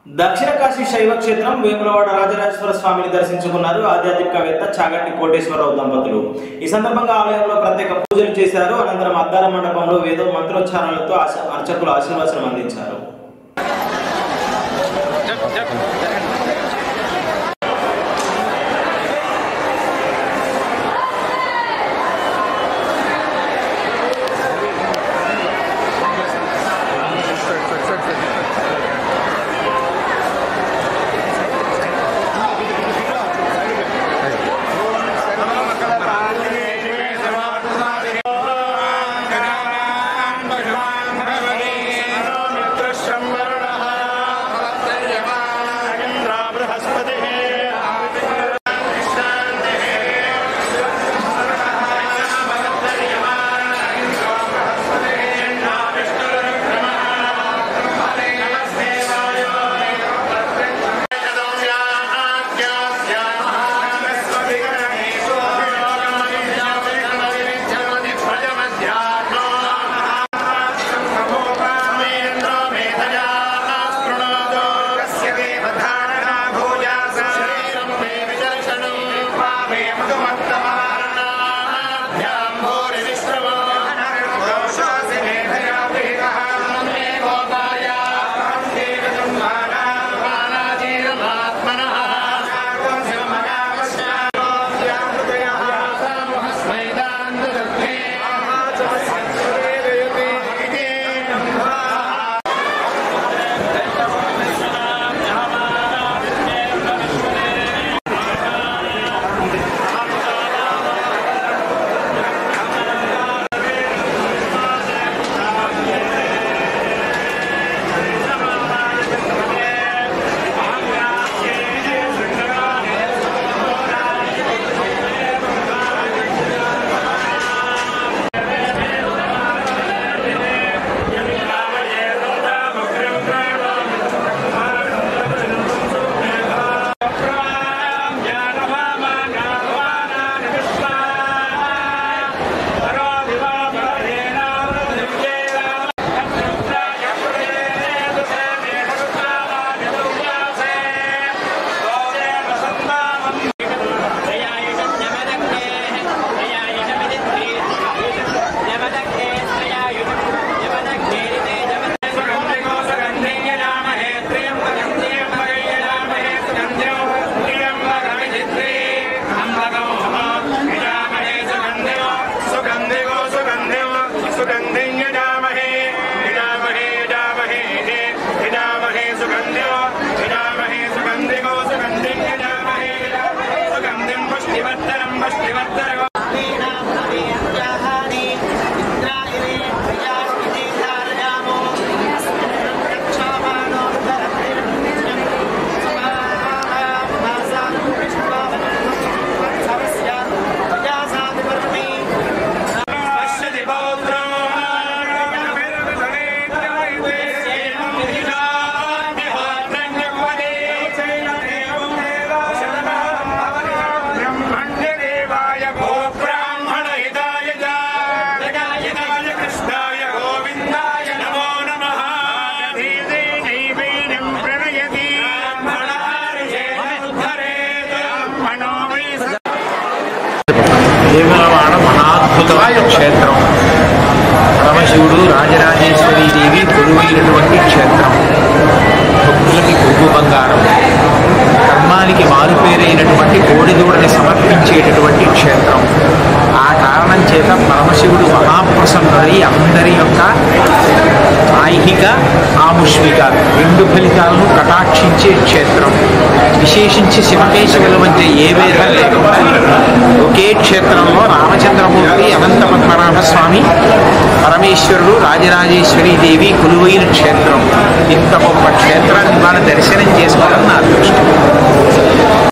దక్షిణ కాశీ శైవ క్షేత్రం వేములవాడ రాజరాజేశ్వర స్వామిని దర్శించుకున్నారు ఆధ్యాత్మికవేత్త చాగంటి కోటేశ్వరరావు దంపతులు ఈ సందర్భంగా ఆలయంలో ప్రత్యేక పూజలు చేశారు అనంతరం అద్దాల మండపంలో వేద మంత్రోచ్చారణలతో ఆశ- అర్చకులు ఆశీర్వచనం అందించారు వేములవాడ మహాద్భుతమైన క్షేత్రం పరమశివుడు రాజరాజేశ్వరి దేవి కొలువైనటువంటి క్షేత్రం భక్తులకి కొవ్వు బంగారం కర్మానికి మారుపేరైనటువంటి కోడిదూడని సమర్పించేటటువంటి క్షేత్రం ఆ కారణం చేత పరమశివుడు మహాప్రసన్నుడై అందరి యొక్క ఐహిక ఆముష్మిక రెండు ఫలితాలను కటాక్షించే క్షేత్రం విశేషించి శివకేశవుల మధ్య ఏ భేదం లేకుండా ఒకే క్షేత్రంలో రామచంద్రమూర్తి అనంత పద్మనాభ స్వామి పరమేశ్వరుడు రాజరాజేశ్వరి దేవి కొలువైన క్షేత్రం ఇంత గొప్ప క్షేత్రాన్ని మన దర్శనం చేసుకోవడం నా అదృష్టం